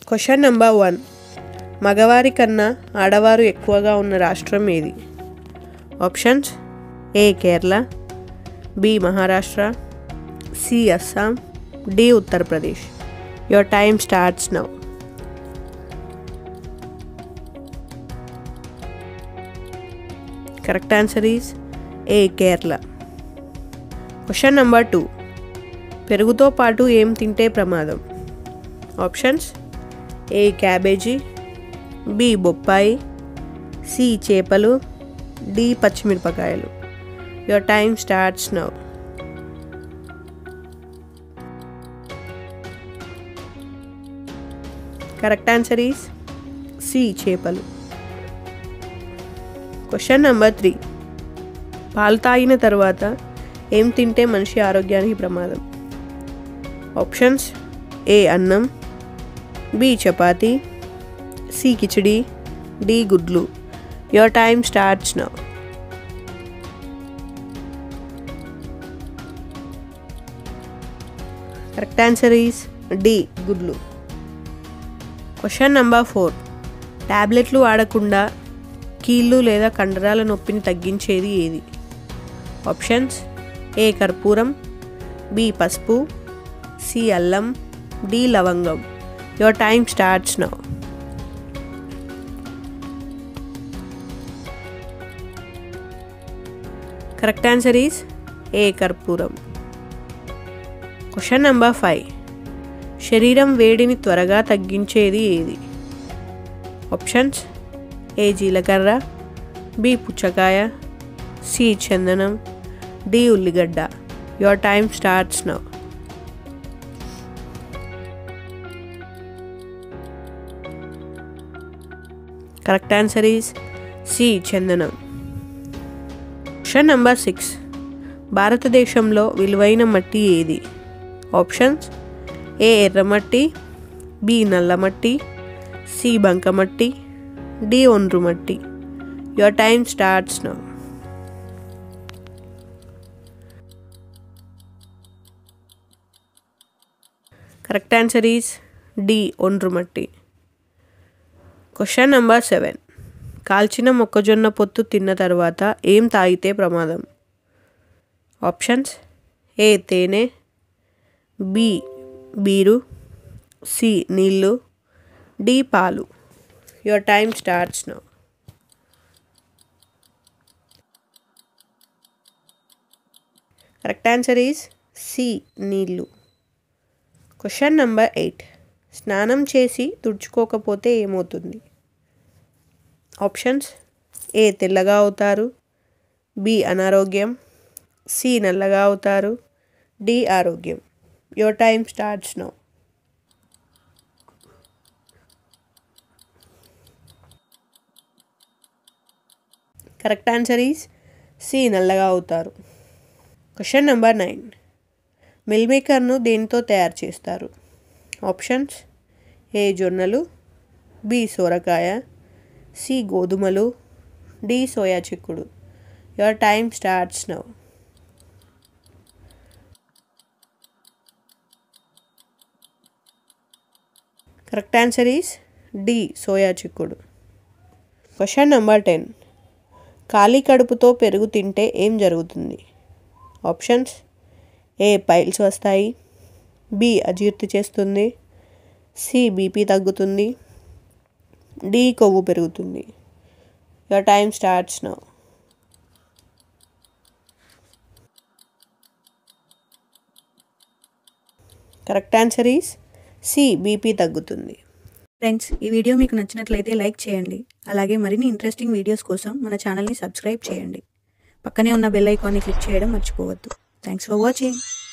question number one మగవారి కన్నా ఆడవారు ఎక్కువగా ఉన్న రాష్ట్రం ఏది options A Kerala B Maharashtra C Assam D Uttar Pradesh your time starts now correct answer is A Kerala question number two పెరుగుతో పాటు ఏం తింటే ప్రమాదం ఆప్షన్స్ ఏ క్యాబేజీ బి బొప్పాయి సి చేపలు డి పచ్చిమిరపకాయలు your time starts now correct answer is C చేపలు క్వశ్చన్ నెంబర్ త్రీ పాలు తాగిన తర్వాత ఏం తింటే మనిషి ఆరోగ్యానికి ప్రమాదం ఆప్షన్స్ ఏ అన్నం B chapati C khichdi D గుడ్లు your time starts now correct answer is D గుడ్లు క్వశ్చన్ నెంబర్ ఫోర్ ట్యాబ్లెట్లు వాడకుండా కీళ్ళు లేదా కండరాల నొప్పిని తగ్గించేది ఏది ఆప్షన్స్ ఏ కర్పూరం బి పసుపు సి అల్లం డి లవంగం your time starts now correct answer is A కర్పూరం క్వశ్చన్ నెంబర్ ఫైవ్ శరీరం వేడిని త్వరగా తగ్గించేది ఏది ఆప్షన్స్ ఏ జీలకర్ర బి పుచ్చకాయ సి చందనం డి ఉల్లిగడ్డ your time starts now correct answer is C చందనం క్వశ్చన్ నెంబర్ సిక్స్ భారతదేశంలో విలువైన మట్టి ఏది ఆప్షన్స్ ఏ ఎర్రమట్టి బి నల్లమట్టి సి బంకమట్టి డి ఒండ్రు మట్టి your time starts now correct answer is D ఒండ్రు మట్టి క్వశ్చన్ నెంబర్ సెవెన్ కాల్చిన మొక్కజొన్న పొత్తు తిన్న తర్వాత ఏం తాగితే ప్రమాదం ఆప్షన్స్ ఏ తేనె బి బీరు సి నీళ్ళు డి పాలు your time starts now correct answer is C నీళ్ళు క్వశ్చన్ నెంబర్ ఎయిట్ స్నానం చేసి తుడుచుకోకపోతే ఏమవుతుంది ఆప్షన్స్ ఏ తెల్లగా అవుతారు బి అనారోగ్యం సి నల్లగా అవుతారు డి ఆరోగ్యం your time starts now correct answer is C నల్లగా అవుతారు క్వశ్చన్ నెంబర్ నైన్ మిల్ మేకర్ను దేనితో తయారు చేస్తారు ఆప్షన్స్ ఏ జొన్నలు బి సోరకాయ సి గోధుమలు డి సోయా చిక్కుడు your time starts now correct answer is D soya చిక్కుడు క్వశ్చన్ నెంబర్ టెన్ ఖాళీ కడుపుతో పెరుగు తింటే ఏం జరుగుతుంది ఆప్షన్స్ ఏ పైల్స్ వస్తాయి బి అజీర్తి చేస్తుంది సి బీపీ తగ్గుతుంది డి కొవ్వు పెరుగుతుంది your time starts now correct answer is C BP తగ్గుతుంది ఫ్రెండ్స్ ఈ వీడియో మీకు నచ్చినట్లయితే లైక్ చేయండి అలాగే మరిన్ని ఇంట్రెస్టింగ్ వీడియోస్ కోసం మన ఛానల్ని సబ్స్క్రైబ్ చేయండి పక్కనే ఉన్న బెల్ ఐకాన్ని క్లిక్ చేయడం మర్చిపోవద్దు థ్యాంక్స్ ఫర్ వాచింగ్